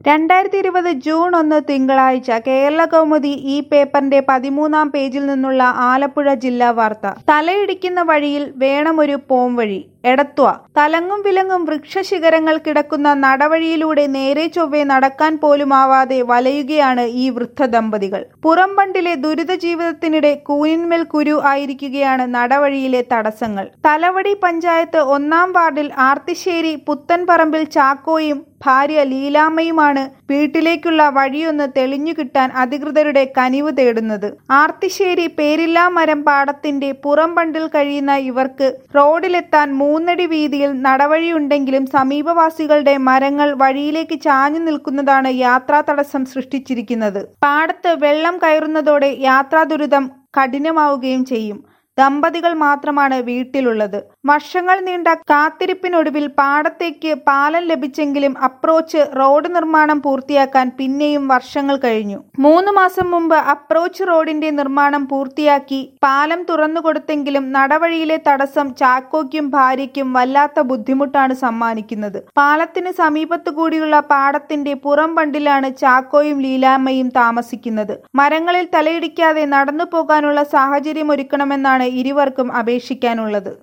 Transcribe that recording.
രണ്ടായിരത്തി ഇരുപത് ജൂൺ ഒന്ന് തിങ്കളാഴ്ച കേരളകൗമുദി ഈ പേപ്പറിന്റെ പതിമൂന്നാം പേജിൽ നിന്നുള്ള ആലപ്പുഴ ജില്ലാ വാർത്ത തലയിടിക്കുന്ന വഴിയിൽ വേണമൊരു പോംവഴി എടത്വ തലങ്ങും വിലങ്ങും വൃക്ഷശിഖരങ്ങൾ കിടക്കുന്ന നടവഴിയിലൂടെ നേരെ ചൊവ്വെ നടക്കാൻ പോലുമാവാതെ വലയുകയാണ് ഈ വൃദ്ധ ദമ്പതികൾ പുറംബണ്ടിലെ ദുരിത ജീവിതത്തിനിടെ കൂനിന്മേൽ കുരു ആയിരിക്കുകയാണ് നടവഴിയിലെ തടസ്സങ്ങൾ തലവടി പഞ്ചായത്ത് ഒന്നാം വാർഡിൽ ആർത്തിശ്ശേരി പുത്തൻപറമ്പിൽ ചാക്കോയും ഭാര്യ ലീലാമ്മയുമാണ് വീട്ടിലേക്കുള്ള വഴിയൊന്ന് തെളിഞ്ഞു കിട്ടാൻ അധികൃതരുടെ കനിവ് തേടുന്നത് ആർത്തിശ്ശേരി പേരില്ലാ മരം പാടത്തിന്റെ പുറംബണ്ടിൽ കഴിയുന്ന ഇവർക്ക് റോഡിലെത്താൻ മൂന്നടി വീതിയിൽ നടവഴിയുണ്ടെങ്കിലും സമീപവാസികളുടെ മരങ്ങൾ വഴിയിലേക്ക് ചാഞ്ഞു നിൽക്കുന്നതാണ് യാത്രാ തടസ്സം സൃഷ്ടിച്ചിരിക്കുന്നത് പാടത്ത് വെള്ളം കയറുന്നതോടെ യാത്രാ ദുരിതം കഠിനമാവുകയും ചെയ്യും ദമ്പതികൾ മാത്രമാണ് വീട്ടിലുള്ളത് വർഷങ്ങൾ നീണ്ട കാത്തിരിപ്പിനൊടുവിൽ പാടത്തേക്ക് പാലം ലഭിച്ചെങ്കിലും അപ്രോച്ച് റോഡ് നിർമ്മാണം പൂർത്തിയാക്കാൻ പിന്നെയും വർഷങ്ങൾ കഴിഞ്ഞു മൂന്ന് മാസം മുമ്പ് അപ്രോച്ച് റോഡിന്റെ നിർമ്മാണം പൂർത്തിയാക്കി പാലം തുറന്നുകൊടുത്തെങ്കിലും നടവഴിയിലെ തടസ്സം ചാക്കോയ്ക്കും ഭാര്യയ്ക്കും വല്ലാത്ത ബുദ്ധിമുട്ടാണ് സമ്മാനിക്കുന്നത് പാലത്തിന് സമീപത്തു കൂടിയുള്ള പാടത്തിന്റെ പുറം ബണ്ടിലാണ് ചാക്കോയും ലീലാമ്മയും താമസിക്കുന്നത് മരങ്ങളിൽ തലയിടിക്കാതെ നടന്നു പോകാനുള്ള സാഹചര്യം ഒരുക്കണമെന്നാണ് ഇരുവർക്കും അപേക്ഷിക്കാനുള്ളത്